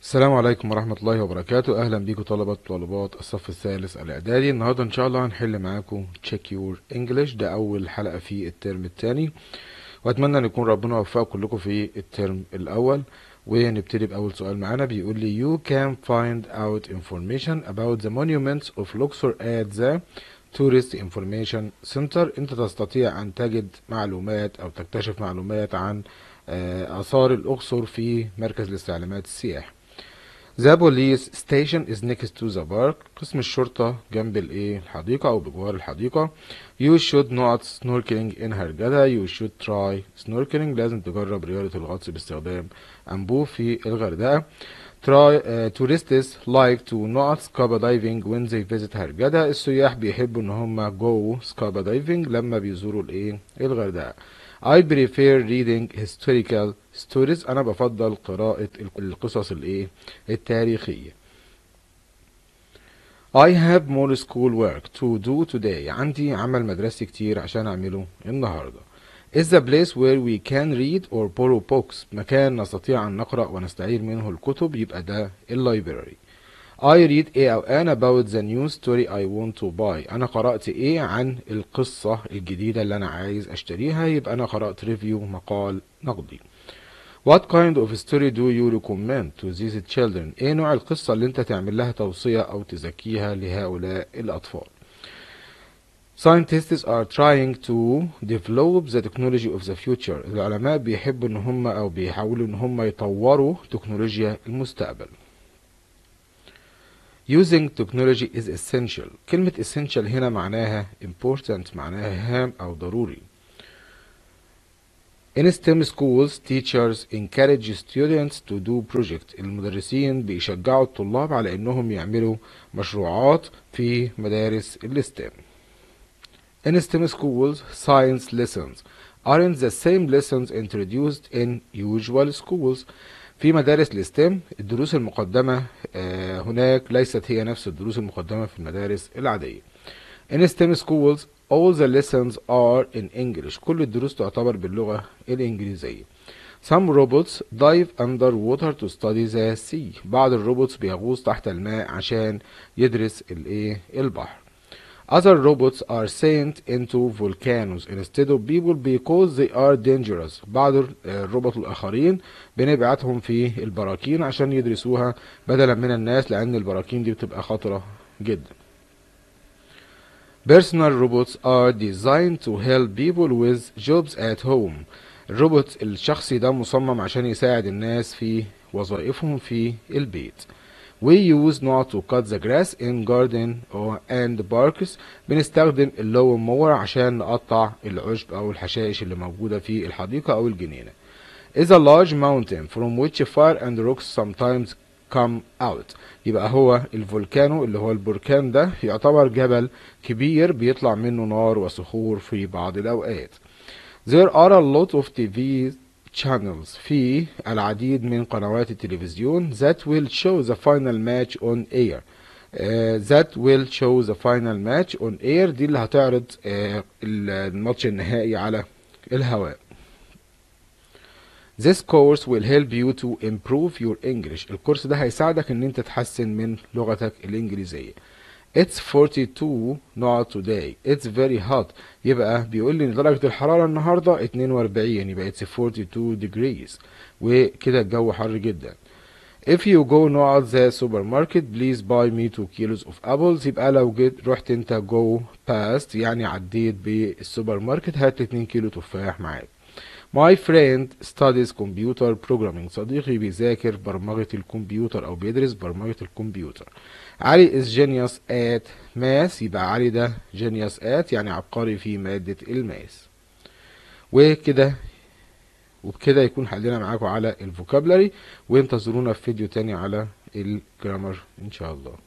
السلام عليكم ورحمة الله وبركاته أهلا بيكم طلبة طالبات الصف الثالث الإعدادي النهاردة إن شاء الله هنحل معاكم Check Your English ده أول حلقة في الترم الثاني وأتمنى أن يكون ربنا وفقكم كلكم في الترم الأول ونبتدي بأول سؤال معانا بيقول لي You can find out information about the monuments of Luxor at the Tourist Information Center أنت تستطيع أن تجد معلومات أو تكتشف معلومات عن آه، آثار الأقصر في مركز الاستعلامات السياحي The police station is next to the park. قسم الشرطة جنب الايه الحديقة أو بجوار الحديقة. You should not snorkeling in هرجدة. You should try snorkeling. لازم تجرب رياضة الغطس باستخدام أنبوب في الغردقة. Try uh, tourists like to not scuba diving when they visit هرجدة. السياح بيحبوا إن هم go scuba diving لما بيزوروا الايه الغردقة. I prefer reading historical stories أنا بفضل قراءة القصص الإيه التاريخية. I have more school work to do today. عندي عمل مدرسي كتير عشان أعمله النهاردة. Is the place where we can read or borrow books. مكان نستطيع أن نقرأ ونستعير منه الكتب يبقى ده اللايبراري. I read a أو an about the new story I want to buy. أنا قرأت إيه عن القصة الجديدة اللي أنا عايز أشتريها يبقى أنا قرأت ريفيو مقال نقدي. What kind of story do you recommend to these children? إيه نوع القصة اللي أنت تعمل لها توصية أو تزكيها لهؤلاء الأطفال؟ Scientists are trying to develop the technology of the future. العلماء بيحبوا إن هم أو بيحاولوا إن هم يطوروا تكنولوجيا المستقبل. Using technology is essential. كلمة essential هنا معناها important معناها هام أو ضروري. In STEM schools, teachers encourage students to do project. المدرسين بيشجعوا الطلاب على إنهم يعملوا مشروعات في مدارس الستيم. In STEM schools, science lessons aren't the same lessons introduced in usual schools. في مدارس الستيم الدروس المقدمة آه، هناك ليست هي نفس الدروس المقدمة في المدارس العادية. In STEM schools, all the lessons are in English. كل الدروس تعتبر باللغة الإنجليزية. Some robots dive underwater to study the sea. بعض الروبوتس بيغوص تحت الماء عشان يدرس الايه البحر. Other robots are sent into volcanoes instead of people because they are dangerous. بعض الروبوت الآخرين بنبعتهم في البراكين عشان يدرسوها بدلا من الناس لأن البراكين دي بتبقى خطرة جدا. Personal robots are designed to help people with jobs at home. الروبوت الشخصي ده مصمم عشان يساعد الناس في وظائفهم في البيت. We use not to cut the grass in garden or and parks. بنستخدم اللون مور عشان نقطع العشب أو الحشائش اللي موجودة في الحديقة أو الجنينة. is a large mountain from which fire and rocks sometimes come out. يبقى هو الفولكانو اللي هو البركان ده يعتبر جبل كبير بيطلع منه نار وصخور في بعض الأوقات. There are a lot of TV channels في العديد من قنوات التلفزيون that will show the final match on air. Uh, that will show the final match on air دي اللي هتعرض uh, الماتش النهائي على الهواء. This course will help you to improve your English. الكورس ده هيساعدك ان انت تحسن من لغتك الانجليزية. It's 42 not today. It's very hot. يبقى بيقول لي ان درجة الحرارة النهاردة 42 يبقى it's 42 degrees. وكده الجو حر جدا. If you go now at the supermarket please buy me 2 kilos of apples يبقى لو جيت رحت انت go past يعني عديت بالسوبر ماركت هات 2 كيلو تفاح معاك. My friend studies computer programming. صديقي بيذاكر برمجة الكمبيوتر أو بيدرس برمجة الكمبيوتر. علي is genius at math يبقى علي ده genius at يعني عبقري في مادة الماس. وكده وبكده يكون حلنا معاكم على الفوكابلري وانتظرونا في فيديو تاني على الجرامر إن شاء الله.